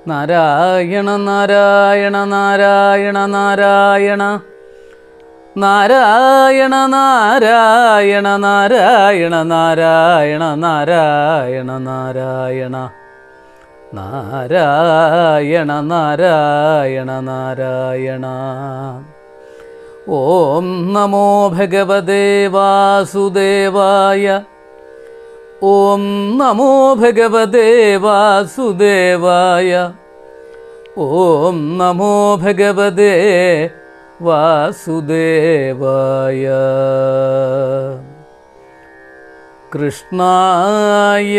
നാരായണ നാരായണ നാരായണ നാരായണ നാരായണ നാരായണ നാരായണ നാരായണ നാരായണ നാരായണ നാരായണ നാരായണ നാരായണ ഓം നമോ ഭഗവതേ വാസുദേവായ ഓം നമോ ഭഗവതേ വാസുദേവായ ഓം നമോ ഭഗവതേ വാസുദേവായ കൃഷ്ണായ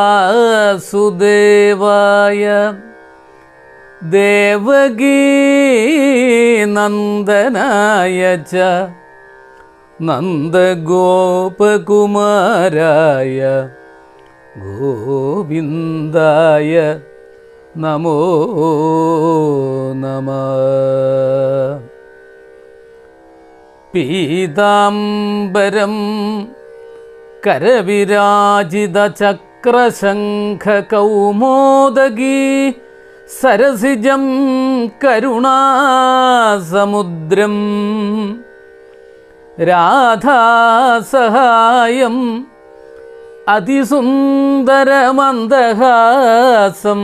വാസുദേവായ ദേവകീ നന്ദനായ ച നന്ദഗോപകുമാരായ ഗോവിന്ദായ നമോ നമ പീതാംബരം കരവിരാജിതചക്രശംഖകൗമോദഗീ സരസിജം കരുണാസമുദ്രം രാധാസഹായം അതിസുന്ദരമന്ദഹാസം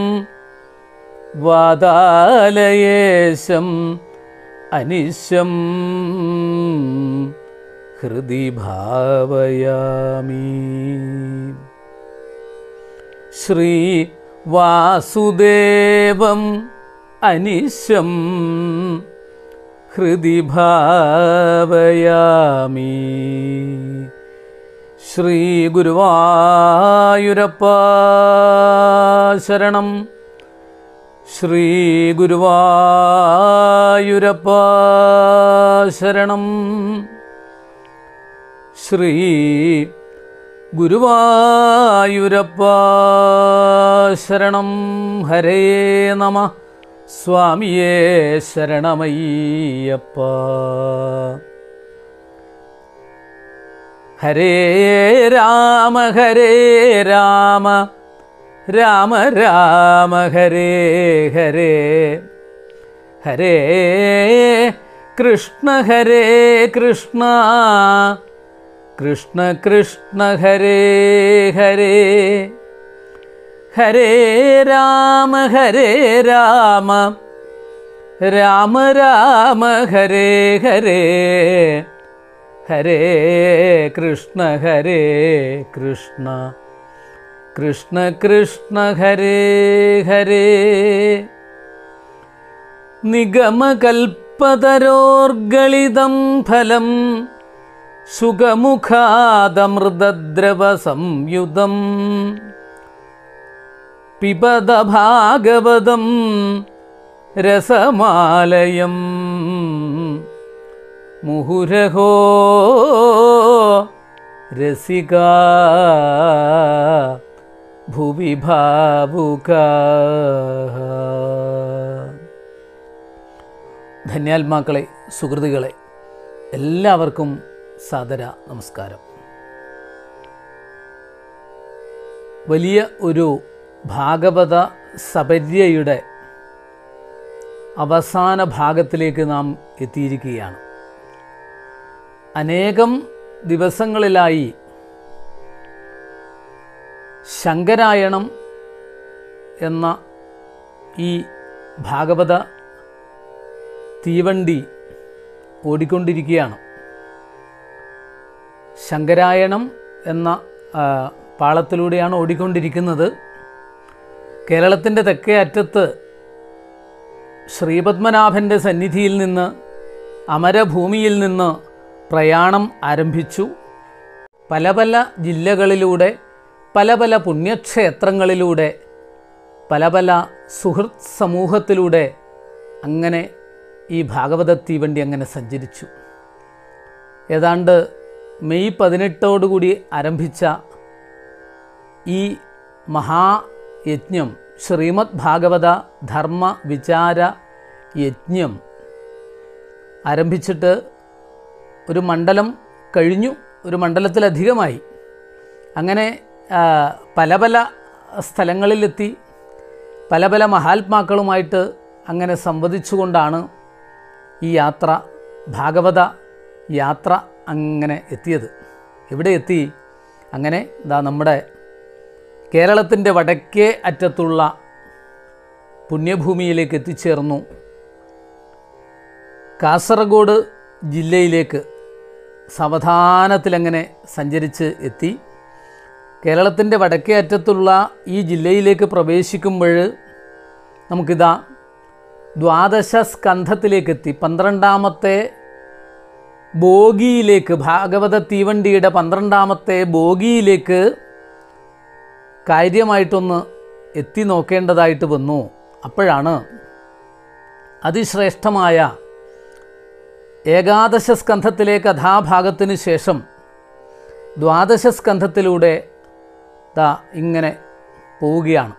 വാതാലയേശം അനിശം ഹൃദി ഭാവയാമി ശ്രീ വാസുദേവം അനിശം ഹൃദി ഭാവയാമി ശ്രീ ഗുരുവായൂരപ്പ ശരണം ശ്രീ ഗുരുവായൂരപ്പ ശരണം ശ്രീ ഗുരുവായൂരപ്പ ശരണം ഹരേ നമ സ്വാമിയേ ശരണമയ്യപ്പ ഹരേ രാമ ഹരേ രാമ രാമ രാമ ഹരേ ഹരേ ഹരേ കൃഷ്ണ ഹരേ കൃഷ്ണ കൃഷ്ണ കൃഷ്ണ ഹരേ ഹരേ ഹരേ രാമ ഹരേ രാമ രാമ രാമ ഹരേ ഹരേ ഹരേ കൃഷ്ണ ഹരേ കൃഷ്ണ കൃഷ്ണ കൃഷ്ണ ഹരേ ഹരേ നിഗമകൽപ്പതരോർഗളിതം ഫലം സുഖമുഖാദമൃതദ്രവസംയുതം പിബത ഭാഗവതം രസമാലയം മുഹുരഹോ രസിക ഭുവി ഭാവുക ധന്യാത്മാക്കളെ സുഹൃത്തുക്കളെ എല്ലാവർക്കും സാദര നമസ്കാരം വലിയ ഒരു ഭാഗവത സപര്യയുടെ അവസാന ഭാഗത്തിലേക്ക് നാം എത്തിയിരിക്കുകയാണ് അനേകം ദിവസങ്ങളിലായി ശങ്കരായണം എന്ന ഈ ഭാഗവത തീവണ്ടി ഓടിക്കൊണ്ടിരിക്കുകയാണ് ശങ്കരായണം എന്ന ആ, പാളത്തിലൂടെയാണ് ഓടിക്കൊണ്ടിരിക്കുന്നത് കേരളത്തിൻ്റെ തെക്കേ അറ്റത്ത് ശ്രീപത്മനാഭൻ്റെ സന്നിധിയിൽ നിന്ന് അമരഭൂമിയിൽ നിന്ന് പ്രയാണം ആരംഭിച്ചു പല പല ജില്ലകളിലൂടെ പല പല പുണ്യക്ഷേത്രങ്ങളിലൂടെ പല പല സുഹൃത്ത് സമൂഹത്തിലൂടെ അങ്ങനെ ഈ ഭാഗവത തീവണ്ടി അങ്ങനെ സഞ്ചരിച്ചു ഏതാണ്ട് മെയ് പതിനെട്ടോടുകൂടി ആരംഭിച്ച ഈ മഹായജ്ഞം ശ്രീമദ് ഭാഗവത ധർമ്മ വിചാര യജ്ഞം ആരംഭിച്ചിട്ട് ഒരു മണ്ഡലം കഴിഞ്ഞു ഒരു മണ്ഡലത്തിലധികമായി അങ്ങനെ ആ, പല പല സ്ഥലങ്ങളിലെത്തി പല പല മഹാത്മാക്കളുമായിട്ട് അങ്ങനെ സംവദിച്ചുകൊണ്ടാണ് ഈ യാത്ര ഭാഗവത യാത്ര അങ്ങനെ എത്തിയത് എവിടെ എത്തി അങ്ങനെ ഇതാ നമ്മുടെ കേരളത്തിൻ്റെ വടക്കേ അറ്റത്തുള്ള പുണ്യഭൂമിയിലേക്ക് എത്തിച്ചേർന്നു കാസർഗോഡ് ജില്ലയിലേക്ക് സാവധാനത്തിലങ്ങനെ സഞ്ചരിച്ച് എത്തി കേരളത്തിൻ്റെ വടക്കേ അറ്റത്തുള്ള ഈ ജില്ലയിലേക്ക് പ്രവേശിക്കുമ്പോൾ നമുക്കിതാ ദ്വാദശ സ്കന്ധത്തിലേക്ക് എത്തി പന്ത്രണ്ടാമത്തെ ബോഗിയിലേക്ക് ഭാഗവത തീവണ്ടിയുടെ പന്ത്രണ്ടാമത്തെ ബോഗിയിലേക്ക് കാര്യമായിട്ടൊന്ന് എത്തി നോക്കേണ്ടതായിട്ട് വന്നു അപ്പോഴാണ് അതിശ്രേഷ്ഠമായ ഏകാദശ സ്കന്ധത്തിലെ കഥാഭാഗത്തിന് ശേഷം ദ്വാദശ സ്കന്ധത്തിലൂടെ ദാ ഇങ്ങനെ പോവുകയാണ്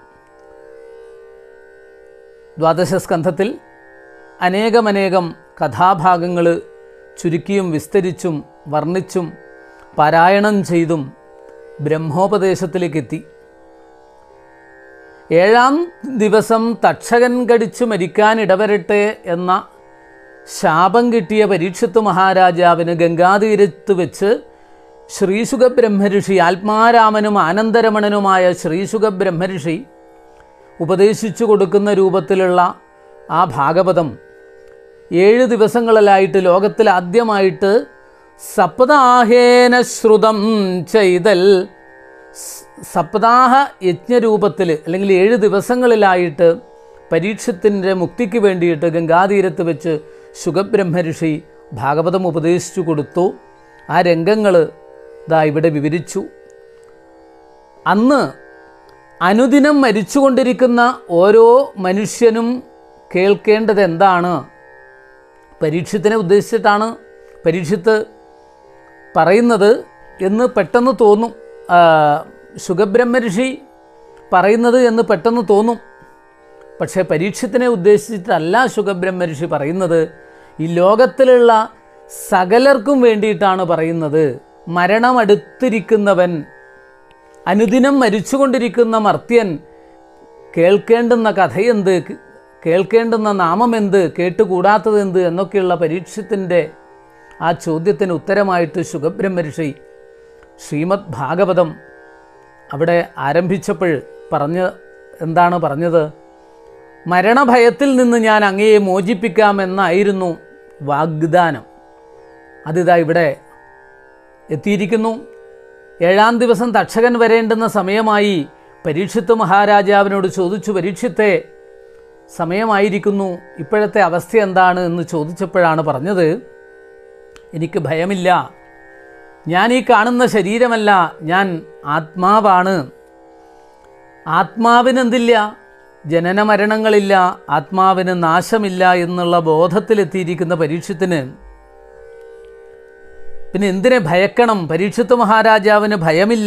ദ്വാദശ സ്കന്ധത്തിൽ അനേകമനേകം കഥാഭാഗങ്ങൾ ചുരുക്കിയും വിസ്തരിച്ചും വർണ്ണിച്ചും പാരായണം ചെയ്തും ബ്രഹ്മോപദേശത്തിലേക്കെത്തി ഏഴാം ദിവസം തക്ഷകൻ കടിച്ചു മരിക്കാൻ ഇടവരട്ടെ എന്ന ശാപം കിട്ടിയ പരീക്ഷത്ത് മഹാരാജാവിന് ഗംഗാതീരത്ത് വെച്ച് ശ്രീശുഖ ബ്രഹ്മഋഷി ആത്മാരാമനും ആനന്ദരമണനുമായ ശ്രീശുഖ ബ്രഹ്മഋഷി ഉപദേശിച്ചു കൊടുക്കുന്ന രൂപത്തിലുള്ള ആ ഭാഗവതം ഏഴ് ദിവസങ്ങളിലായിട്ട് ലോകത്തിൽ ആദ്യമായിട്ട് സപ്താഹേന ശ്രുതം ചെയ്തൽ സ്- സപ്താഹ യജ്ഞരൂപത്തിൽ അല്ലെങ്കിൽ ഏഴ് ദിവസങ്ങളിലായിട്ട് പരീക്ഷത്തിൻ്റെ മുക്തിക്ക് വേണ്ടിയിട്ട് ഗംഗാതീരത്ത് വെച്ച് ശുഖബ്രഹ്മഋഷി ഭാഗവതം ഉപദേശിച്ചു കൊടുത്തു ആ രംഗങ്ങൾ ഇതാ ഇവിടെ വിവരിച്ചു അന്ന് അനുദിനം മരിച്ചുകൊണ്ടിരിക്കുന്ന ഓരോ മനുഷ്യനും കേൾക്കേണ്ടത് എന്താണ് പരീക്ഷത്തിനെ ഉദ്ദേശിച്ചിട്ടാണ് പരീക്ഷത്ത് പറയുന്നത് എന്ന് പെട്ടെന്ന് തോന്നും ആ, ശുഖബ്രഹ്മഋഷി പറയുന്നത് എന്ന് പെട്ടെന്ന് തോന്നും പക്ഷേ പരീക്ഷത്തിനെ ഉദ്ദേശിച്ചിട്ടല്ല ശുഖബ്രഹ്മഋഷി പറയുന്നത് ഈ ലോകത്തിലുള്ള സകലർക്കും വേണ്ടിയിട്ടാണ് പറയുന്നത് മരണമടുത്തിരിക്കുന്നവൻ അനുദിനം മരിച്ചുകൊണ്ടിരിക്കുന്ന മർത്യൻ കേൾക്കേണ്ടുന്ന കഥയെന്ത് കേൾക്കേണ്ടുന്ന നാമമെന്ത് കേട്ടുകൂടാത്തതെന്ത് എന്നൊക്കെയുള്ള പരീക്ഷത്തിൻ്റെ ആ ചോദ്യത്തിന് ഉത്തരമായിട്ട് ശുഖബ്രഹ്മഋഷി ശ്രീമദ് ഭാഗവതം അവിടെ ആരംഭിച്ചപ്പോൾ പറഞ്ഞ് എന്താണ് പറഞ്ഞത് മരണഭയത്തിൽ നിന്ന് ഞാൻ അങ്ങയെ മോചിപ്പിക്കാമെന്നായിരുന്നു വാഗ്ദാനം അതിതാ ഇവിടെ എത്തിയിരിക്കുന്നു ഏഴാം ദിവസം തക്ഷകൻ വരേണ്ടുന്ന സമയമായി പരീക്ഷിത്ത് മഹാരാജാവിനോട് ചോദിച്ചു പരീക്ഷിത്തെ സമയമായിരിക്കുന്നു ഇപ്പോഴത്തെ അവസ്ഥ എന്താണ് എന്ന് ചോദിച്ചപ്പോഴാണ് പറഞ്ഞത് എനിക്ക് ഭയമില്ല ഞാൻ ഈ കാണുന്ന ശരീരമല്ല ഞാൻ ആത്മാവാണ് ആത്മാവിനെന്തില്ല ജനന മരണങ്ങളില്ല ആത്മാവിന് നാശമില്ല എന്നുള്ള ബോധത്തിലെത്തിയിരിക്കുന്ന പരീക്ഷത്തിന് പിന്നെ എന്തിനെ ഭയക്കണം പരീക്ഷത്ത് മഹാരാജാവിന് ഭയമില്ല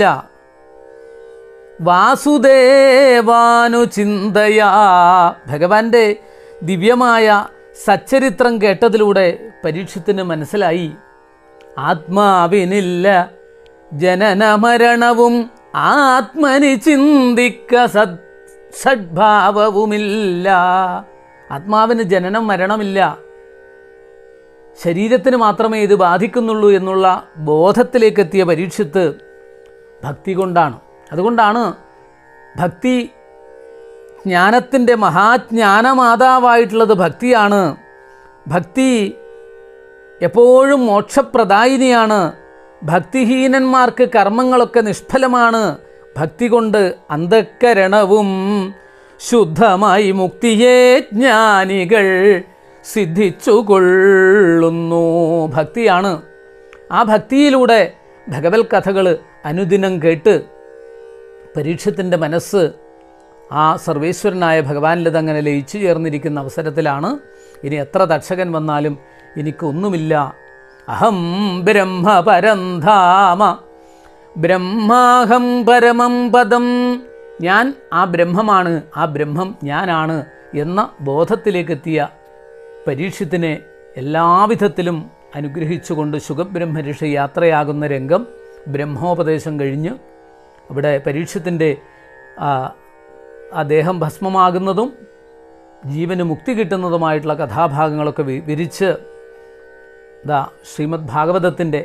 വാസുദേവാനു ചിന്തയാ ഭഗവാന്റെ ദിവ്യമായ സച്ചരിത്രം കേട്ടതിലൂടെ പരീക്ഷത്തിന് മനസ്സിലായി ആത്മാവിനില്ല ജനനമരണവും ആത്മനി ചിന്തിക്ക സത് സദ്ഭാവവുമില്ല ആത്മാവിന് ജനനം മരണമില്ല ശരീരത്തിന് മാത്രമേ ഇത് ബാധിക്കുന്നുള്ളൂ എന്നുള്ള ബോധത്തിലേക്കെത്തിയ പരീക്ഷത്ത് ഭക്തി കൊണ്ടാണ് അതുകൊണ്ടാണ് ഭക്തി ജ്ഞാനത്തിൻ്റെ മഹാജ്ഞാനമാതാവായിട്ടുള്ളത് ഭക്തിയാണ് ഭക്തി എപ്പോഴും മോക്ഷപ്രദായിനിയാണ് ഭക്തിഹീനന്മാർക്ക് കർമ്മങ്ങളൊക്കെ നിഷ്ഫലമാണ് ഭക്തി കൊണ്ട് അന്ധക്കരണവും ശുദ്ധമായി മുക്തിയെ ജ്ഞാനികൾ സിദ്ധിച്ചുകൊള്ളുന്നു ഭക്തിയാണ് ആ ഭക്തിയിലൂടെ ഭഗവത് കഥകൾ അനുദിനം കേട്ട് പരീക്ഷത്തിൻ്റെ മനസ്സ് ആ സർവേശ്വരനായ ഭഗവാനിലത് അങ്ങനെ ലയിച്ചു ചേർന്നിരിക്കുന്ന അവസരത്തിലാണ് ഇനി എത്ര തക്ഷകൻ വന്നാലും എനിക്കൊന്നുമില്ല അഹം ബ്രഹ്മ പരന്ധാമ ബ്രഹ്മാഹം പരമം പദം ഞാൻ ആ ബ്രഹ്മമാണ് ആ ബ്രഹ്മം ഞാനാണ് എന്ന ബോധത്തിലേക്കെത്തിയ പരീക്ഷത്തിനെ എല്ലാവിധത്തിലും അനുഗ്രഹിച്ചുകൊണ്ട് സുഖബ്രഹ്മഋഷി യാത്രയാകുന്ന രംഗം ബ്രഹ്മോപദേശം കഴിഞ്ഞ് അവിടെ പരീക്ഷത്തിൻ്റെ ആ ദേഹം ഭസ്മമാകുന്നതും ജീവന് മുക്തി കിട്ടുന്നതുമായിട്ടുള്ള കഥാഭാഗങ്ങളൊക്കെ വി- വിരിച്ച് ദാ ശ്രീമദ് ഭാഗവതത്തിൻ്റെ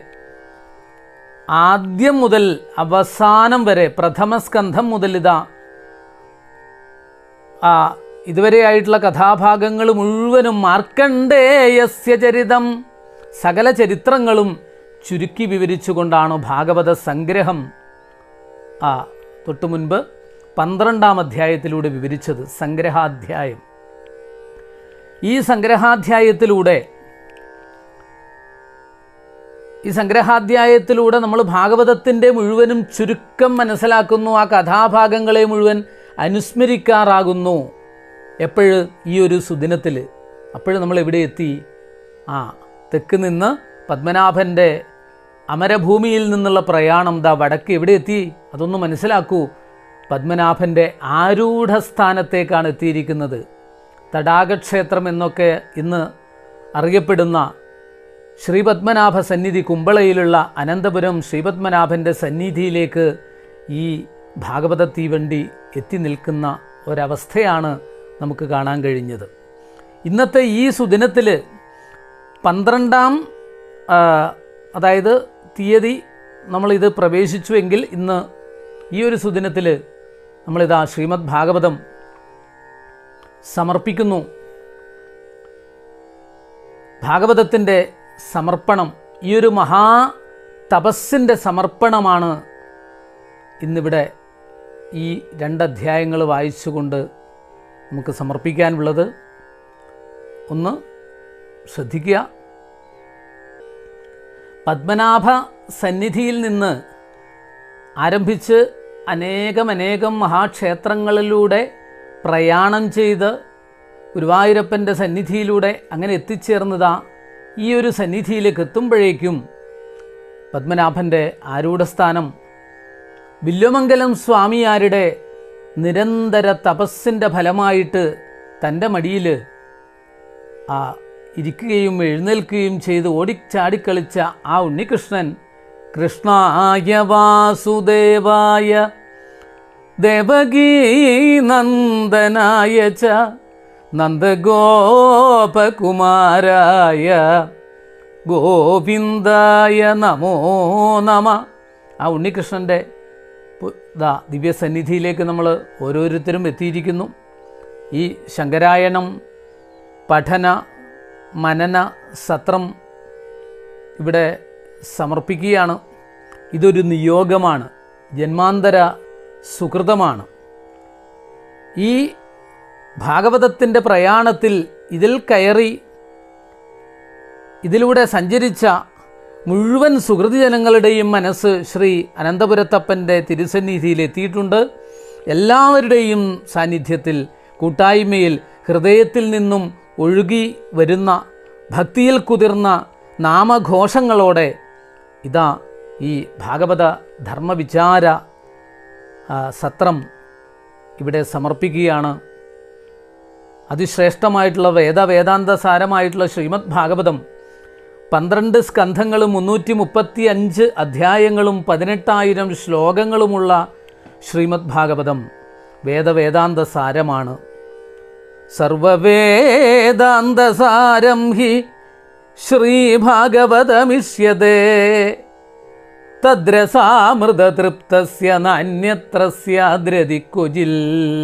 ആദ്യം മുതൽ അവസാനം വരെ പ്രഥമ സ്കന്ധം മുതൽ ഇതാ ആ ഇതുവരെയായിട്ടുള്ള കഥാഭാഗങ്ങൾ മുഴുവനും മാർക്കണ്ഡേയസ്യ ചരിതം സകല ചരിത്രങ്ങളും ചുരുക്കി വിവരിച്ചുകൊണ്ടാണ് ഭാഗവത സംഗ്രഹം ആ തൊട്ടു മുൻപ് പന്ത്രണ്ടാം അധ്യായത്തിലൂടെ വിവരിച്ചത് സംഗ്രഹാധ്യായം ഈ സംഗ്രഹാധ്യായത്തിലൂടെ ഈ സംഗ്രഹാധ്യായത്തിലൂടെ നമ്മൾ ഭാഗവതത്തിൻ്റെ മുഴുവനും ചുരുക്കം മനസ്സിലാക്കുന്നു ആ കഥാഭാഗങ്ങളെ മുഴുവൻ അനുസ്മരിക്കാറാകുന്നു എപ്പോഴ് ഈ ഒരു സുദിനത്തിൽ അപ്പോഴ് നമ്മൾ എവിടെ എത്തി ആ തെക്ക് നിന്ന് പത്മനാഭൻ്റെ അമരഭൂമിയിൽ നിന്നുള്ള പ്രയാണം ദാ വടക്ക് എവിടെ എത്തി അതൊന്ന് മനസ്സിലാക്കൂ പത്മനാഭൻ്റെ ആരൂഢസ്ഥാനത്തേക്കാണ് എത്തിയിരിക്കുന്നത് തടാകക്ഷേത്രം എന്നൊക്കെ ഇന്ന് അറിയപ്പെടുന്ന ശ്രീപത്മനാഭ സന്നിധി കുമ്പളയിലുള്ള അനന്തപുരം ശ്രീപത്മനാഭൻ്റെ സന്നിധിയിലേക്ക് ഈ ഭാഗവത തീവണ്ടി എത്തി നിൽക്കുന്ന ഒരവസ്ഥയാണ് നമുക്ക് കാണാൻ കഴിഞ്ഞത് ഇന്നത്തെ ഈ സുദിനത്തിൽ പന്ത്രണ്ടാം ആ, അതായത് തീയതി നമ്മളിത് പ്രവേശിച്ചുവെങ്കിൽ ഇന്ന് ഈ ഒരു സുദിനത്തിൽ നമ്മളിതാ ശ്രീമദ് ഭാഗവതം സമർപ്പിക്കുന്നു ഭാഗവതത്തിൻ്റെ സമർപ്പണം ഈ ഒരു മഹാ തപസ്സിൻ്റെ സമർപ്പണമാണ് ഇന്നിവിടെ ഈ രണ്ടധ്യായങ്ങൾ വായിച്ചുകൊണ്ട് നമുക്ക് സമർപ്പിക്കാനുള്ളത് ഒന്ന് ശ്രദ്ധിക്കുക പത്മനാഭ സന്നിധിയിൽ നിന്ന് ആരംഭിച്ച് അനേകം അനേകം മഹാക്ഷേത്രങ്ങളിലൂടെ പ്രയാണം ചെയ്ത് ഗുരുവായൂരപ്പൻ്റെ സന്നിധിയിലൂടെ അങ്ങനെ എത്തിച്ചേർന്നതാ ഈ ഒരു സന്നിധിയിലേക്ക് എത്തുമ്പോഴേക്കും പത്മനാഭൻ്റെ ആരൂഢസ്ഥാനം വില്വമംഗലം സ്വാമിയാരുടെ നിരന്തര തപസ്സിൻ്റെ ഫലമായിട്ട് തൻ്റെ മടിയിൽ ആ ഇരിക്കുകയും എഴുന്നേൽക്കുകയും ചെയ്ത് ഓടിച്ചാടിക്കളിച്ച ആ ഉണ്ണികൃഷ്ണൻ കൃഷ്ണായ വാസുദേവായ ദേവകീ നന്ദനായ ച നന്ദഗോപകുമാരായ ഗോവിന്ദായ നമോ നമ ആ ഉണ്ണികൃഷ്ണൻ്റെ പു- ദാ ദിവ്യസന്നിധിയിലേക്ക് നമ്മൾ ഓരോരുത്തരും എത്തിയിരിക്കുന്നു ഈ ശങ്കരായണം പഠന മനന സത്രം ഇവിടെ സമർപ്പിക്കുകയാണ് ഇതൊരു നിയോഗമാണ് ജന്മാന്തര സുഹൃതമാണ് ഈ ഭാഗവതത്തിൻ്റെ പ്രയാണത്തിൽ ഇതിൽ കയറി ഇതിലൂടെ സഞ്ചരിച്ച മുഴുവൻ സുഹൃതി ജനങ്ങളുടെയും മനസ്സ് ശ്രീ അനന്തപുരത്തപ്പൻ്റെ തിരുസന്നിധിയിൽ എത്തിയിട്ടുണ്ട് എല്ലാവരുടെയും സാന്നിധ്യത്തിൽ കൂട്ടായ്മയിൽ ഹൃദയത്തിൽ നിന്നും ഒഴുകി വരുന്ന ഭക്തിയിൽ കുതിർന്ന നാമഘോഷങ്ങളോടെ ഇതാ ഈ ഭാഗവത ധർമ്മവിചാര ആ, സത്രം ഇവിടെ സമർപ്പിക്കുകയാണ് അതിശ്രേഷ്ഠമായിട്ടുള്ള വേദവേദാന്ത സാരമായിട്ടുള്ള ശ്രീമദ് ഭാഗവതം പന്ത്രണ്ട് സ്കന്ധങ്ങളും മുന്നൂറ്റി മുപ്പത്തി അഞ്ച് അധ്യായങ്ങളും പതിനെട്ടായിരം ശ്ലോകങ്ങളുമുള്ള ശ്രീമദ് ഭാഗവതം വേദവേദാന്ത സാരമാണ് സർവവേദാന്തസാരം ഹി ശ്രീഭാഗവതമിഷ്യതേ തദ്രസാമൃതതൃപ്തസ്യ നാന്യത്ര സ്യാദ്രതി ക്വചിൽ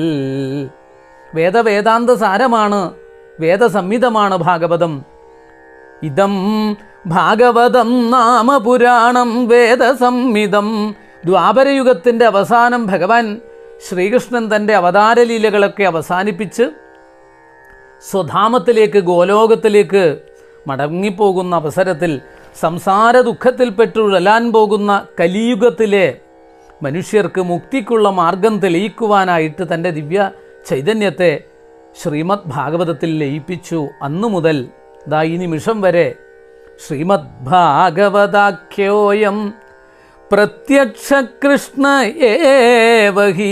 വേദവേദാന്ത സാരമാണ് വേദസംഹിതമാണ് ഭാഗവതം ഇതം ഭാഗവതം നാമ പുരാണം വേദസംഹിതം ദ്വാപരയുഗത്തിൻ്റെ അവസാനം ഭഗവാൻ ശ്രീകൃഷ്ണൻ തൻ്റെ അവതാരലീലകളൊക്കെ അവസാനിപ്പിച്ച് സ്വധാമത്തിലേക്ക് ഗോലോകത്തിലേക്ക് മടങ്ങിപ്പോകുന്ന അവസരത്തിൽ സംസാര ദുഃഖത്തിൽപ്പെട്ടുഴലാൻ പോകുന്ന കലിയുഗത്തിലെ മനുഷ്യർക്ക് മുക്തിക്കുള്ള മാർഗം തെളിയിക്കുവാനായിട്ട് തൻ്റെ ദിവ്യ ചൈതന്യത്തെ ശ്രീമദ് ഭാഗവതത്തിൽ ലയിപ്പിച്ചു അന്നു മുതൽ ദാ ഈ നിമിഷം വരെ ശ്രീമദ് ഭാഗവതാഖ്യോയം പ്രത്യക്ഷ കൃഷ്ണ ഏവഹി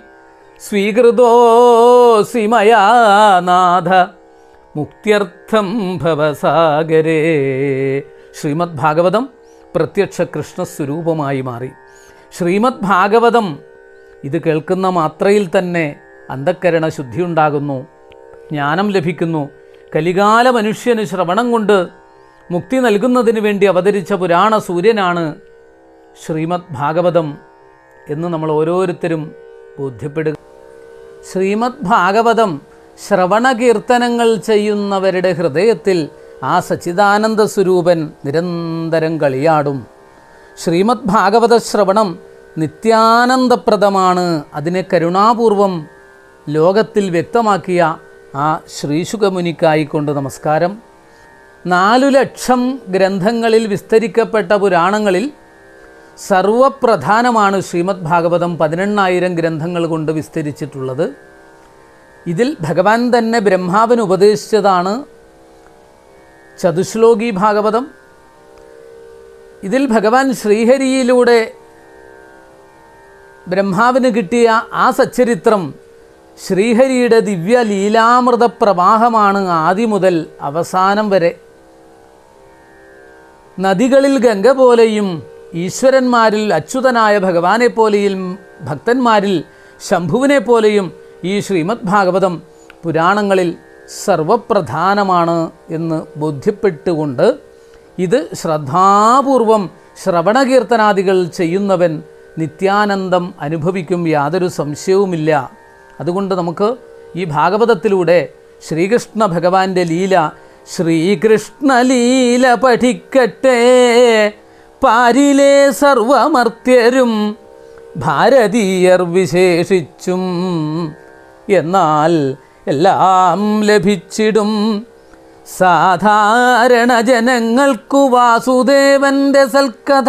സ്വീകൃതോസി മയാ നാഥ മുക്തിയർത്ഥം ഭവസാഗരേ ശ്രീമദ് ഭാഗവതം പ്രത്യക്ഷ കൃഷ്ണസ്വരൂപമായി മാറി ശ്രീമദ് ഭാഗവതം ഇത് കേൾക്കുന്ന മാത്രയിൽ തന്നെ അന്ധക്കരണ ശുദ്ധിയുണ്ടാകുന്നു ജ്ഞാനം ലഭിക്കുന്നു കലികാല മനുഷ്യന് ശ്രവണം കൊണ്ട് മുക്തി നൽകുന്നതിന് വേണ്ടി അവതരിച്ച പുരാണ സൂര്യനാണ് ശ്രീമദ് ഭാഗവതം എന്ന് നമ്മൾ ഓരോരുത്തരും ബോധ്യപ്പെടുക ശ്രീമദ് ഭാഗവതം ശ്രവണകീർത്തനങ്ങൾ ചെയ്യുന്നവരുടെ ഹൃദയത്തിൽ ആ സച്ചിദാനന്ദ സ്വരൂപൻ നിരന്തരം കളിയാടും ശ്രീമദ് ഭാഗവത ശ്രവണം നിത്യാനന്ദപ്രദമാണ് അതിനെ കരുണാപൂർവം ലോകത്തിൽ വ്യക്തമാക്കിയ ആ ശ്രീശുഖമുനിക്കായിക്കൊണ്ട് നമസ്കാരം നാലു ലക്ഷം ഗ്രന്ഥങ്ങളിൽ വിസ്തരിക്കപ്പെട്ട പുരാണങ്ങളിൽ സർവപ്രധാനമാണ് ശ്രീമദ് ഭാഗവതം പതിനെണ്ണായിരം ഗ്രന്ഥങ്ങൾ കൊണ്ട് വിസ്തരിച്ചിട്ടുള്ളത് ഇതിൽ ഭഗവാൻ തന്നെ ബ്രഹ്മാവിന് ഉപദേശിച്ചതാണ് ചതുശ്ലോകി ഭാഗവതം ഇതിൽ ഭഗവാൻ ശ്രീഹരിയിലൂടെ ബ്രഹ്മാവിന് കിട്ടിയ ആ സച്ചരിത്രം ശ്രീഹരിയുടെ ദിവ്യ ലീലാമൃത പ്രവാഹമാണ് ആദ്യം മുതൽ അവസാനം വരെ നദികളിൽ ഗംഗ പോലെയും ഈശ്വരന്മാരിൽ അച്യുതനായ ഭഗവാനെ പോലെയും ഭക്തന്മാരിൽ ശംഭുവിനെ പോലെയും ഈ ശ്രീമദ് ഭാഗവതം പുരാണങ്ങളിൽ സർവപ്രധാനമാണ് എന്ന് ബോധ്യപ്പെട്ടുകൊണ്ട് ഇത് ശ്രദ്ധാപൂർവം ശ്രവണകീർത്തനാദികൾ ചെയ്യുന്നവൻ നിത്യാനന്ദം അനുഭവിക്കും യാതൊരു സംശയവുമില്ല അതുകൊണ്ട് നമുക്ക് ഈ ഭാഗവതത്തിലൂടെ ശ്രീകൃഷ്ണ ഭഗവാന്റെ ലീല ശ്രീകൃഷ്ണ ലീല പഠിക്കട്ടെ പാരിലെ സർവമർത്യരും ഭാരതീയർ വിശേഷിച്ചും എന്നാൽ എല്ലാം ലഭിച്ചിടും സാധാരണ ജനങ്ങൾക്കു വാസുദേവന്റെ സൽക്കഥ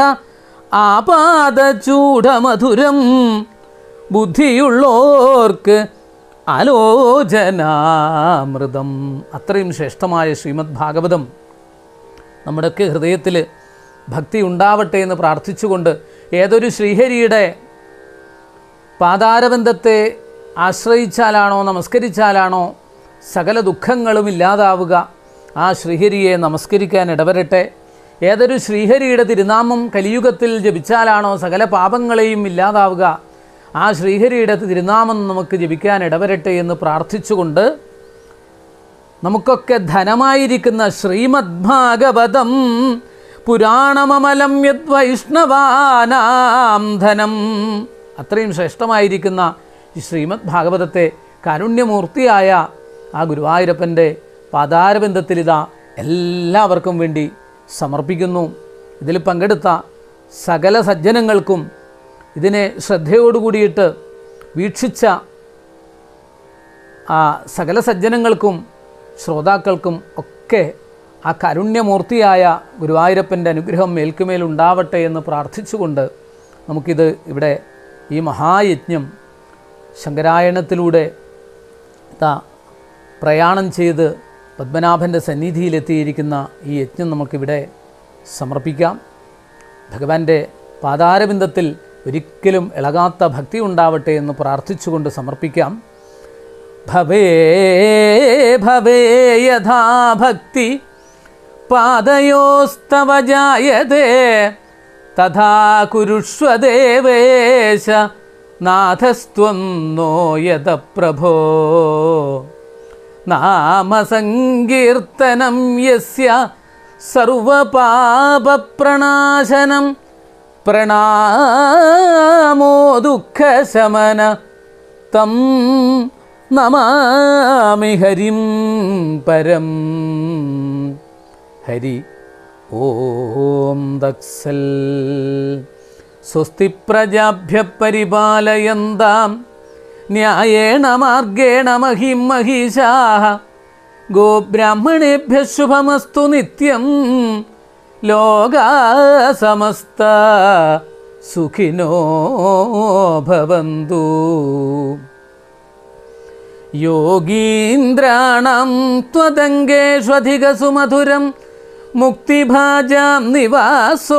ആപാദചൂഢമധുരം ബുദ്ധിയുള്ളോർക്ക് ആലോചനാമൃതം അത്രയും ശ്രേഷ്ഠമായ ശ്രീമദ് ഭാഗവതം നമ്മുടെയൊക്കെ ഹൃദയത്തിൽ ഭക്തി ഉണ്ടാവട്ടെ എന്ന് പ്രാർത്ഥിച്ചുകൊണ്ട് ഏതൊരു ശ്രീഹരിയുടെ പാതാരബന്ധത്തെ ആശ്രയിച്ചാലാണോ നമസ്കരിച്ചാലാണോ സകല ദുഃഖങ്ങളും ഇല്ലാതാവുക ആ ശ്രീഹരിയെ നമസ്കരിക്കാൻ ഇടവരട്ടെ ഏതൊരു ശ്രീഹരിയുടെ തിരുനാമം കലിയുഗത്തിൽ ജപിച്ചാലാണോ സകല പാപങ്ങളെയും ഇല്ലാതാവുക ആ ശ്രീഹരിയുടെ തിരുനാമം നമുക്ക് ജപിക്കാൻ ഇടവരട്ടെ എന്ന് പ്രാർത്ഥിച്ചുകൊണ്ട് നമുക്കൊക്കെ ധനമായിരിക്കുന്ന ശ്രീമദ് ഭാഗവതം പുരാണമമലം യദ്വൈഷ്ണവാനാം ധനം അത്രയും ശ്രേഷ്ഠമായിരിക്കുന്ന ഈ ശ്രീമദ് ഭാഗവതത്തെ കാരുണ്യമൂർത്തിയായ ആ ഗുരുവായൂരപ്പൻ്റെ പാതാരബന്ധത്തിലിതാ എല്ലാവർക്കും വേണ്ടി സമർപ്പിക്കുന്നു ഇതിൽ പങ്കെടുത്ത സകല സജ്ജനങ്ങൾക്കും ഇതിനെ ശ്രദ്ധയോടുകൂടിയിട്ട് വീക്ഷിച്ച ആ സകല സജ്ജനങ്ങൾക്കും ശ്രോതാക്കൾക്കും ഒക്കെ ആ കാരുണ്യമൂർത്തിയായ ഗുരുവായൂരപ്പൻ്റെ അനുഗ്രഹം മേൽക്കുമേൽ ഉണ്ടാവട്ടെ എന്ന് പ്രാർത്ഥിച്ചുകൊണ്ട് നമുക്കിത് ഇവിടെ ഈ മഹായജ്ഞം ശങ്കരായണത്തിലൂടെ ഇതാ പ്രയാണം ചെയ്ത് പത്മനാഭൻ്റെ സന്നിധിയിലെത്തിയിരിക്കുന്ന ഈ യജ്ഞം നമുക്കിവിടെ സമർപ്പിക്കാം ഭഗവാന്റെ പാതാരബിന്ദത്തിൽ ഒരിക്കലും ഇളകാത്ത ഭക്തി ഉണ്ടാവട്ടെ എന്ന് പ്രാർത്ഥിച്ചുകൊണ്ട് സമർപ്പിക്കാം ഭവേ ഭവേ യഥാ ഭക്തി പാദയോസ്തവ ജായതേ തഥാ കുരുഷ്വ ദേവേശ നാഥസ്ത്വം നോയത പ്രഭോ നാമസങ്കീർത്തനം യസ്യ സർവപാപപ്രണാശനം പ്രണാമോ ദുഃഖശമന തം നമാമി ഹരിം പരം ഹരി ഓം ദക്സൽ സ്വസ്തി പ്രജാഭ്യ പരിപാലയന്താം ന്യായേണ മാർഗേണ മഹിം മഹിഷാः ഗോബ്രാഹ്മണേഭ്യ ശുഭമസ്തു നിത്യം ലോകാ സമസ്ത സുഖിനോ ഭവന്തു യോഗീന്ദ്രാണം ത്വദംഗേഷ്വധികസുമധുരം മുക്തിഭാജാം നിവാസോ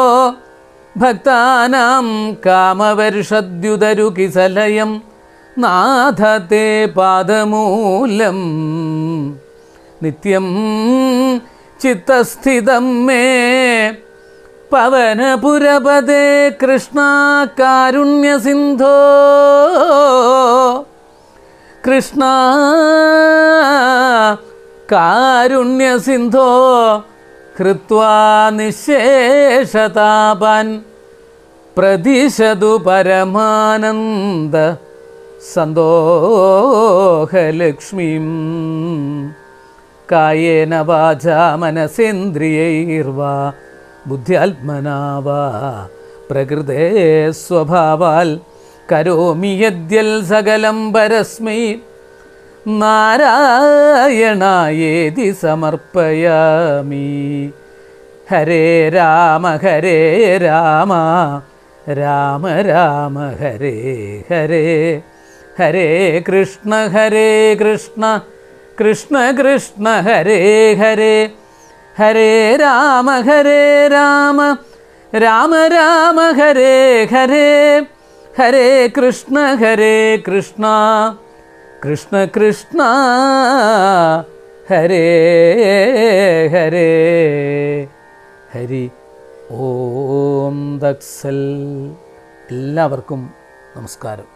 ഭക്താനാം കാമവർഷദ്യുതരുകിസലയം നാഥ തേ പാദമൂലം നിത്യം ചിത്തസ്ഥിതം മേ പവനപുരപദേ കൃഷ്ണ കാരുണ്യസിന്ധോ കൃഷ്ണ കാരുണ്യസിന്ധോ ഹൃത്വാ നിശേഷതാപൻ പ്രതിശതു പരമാനന്ദ സന്തോഹലക്ഷ്മീം കായേന വാചാ മനസേന്ദ്രിയൈർവാ ബുദ്ധ്യാത്മനാ വാ പ്രകൃതേ സ്വഭാവാൽ കരോമി യദ്യൽ സകലം പരസ്മൈ നാരായണായേതി സമർപ്പയാമി ഹരേ രാമ ഹരേ രാമ രാമ രാമ ഹരേ ഹരേ ഹരേ കൃഷ്ണ ഹരേ കൃഷ്ണ കൃഷ്ണ കൃഷ്ണ ഹരേ ഹരേ ഹരേ രാമ ഹരേ രാമ രാമ രാമ ഹരേ ഹരേ ഹരേ കൃഷ്ണ ഹരേ കൃഷ്ണ കൃഷ്ണ കൃഷ്ണ ഹരേ ഹരേ ഹരി ഓം ദക്സൽ എല്ലാവർക്കും നമസ്കാരം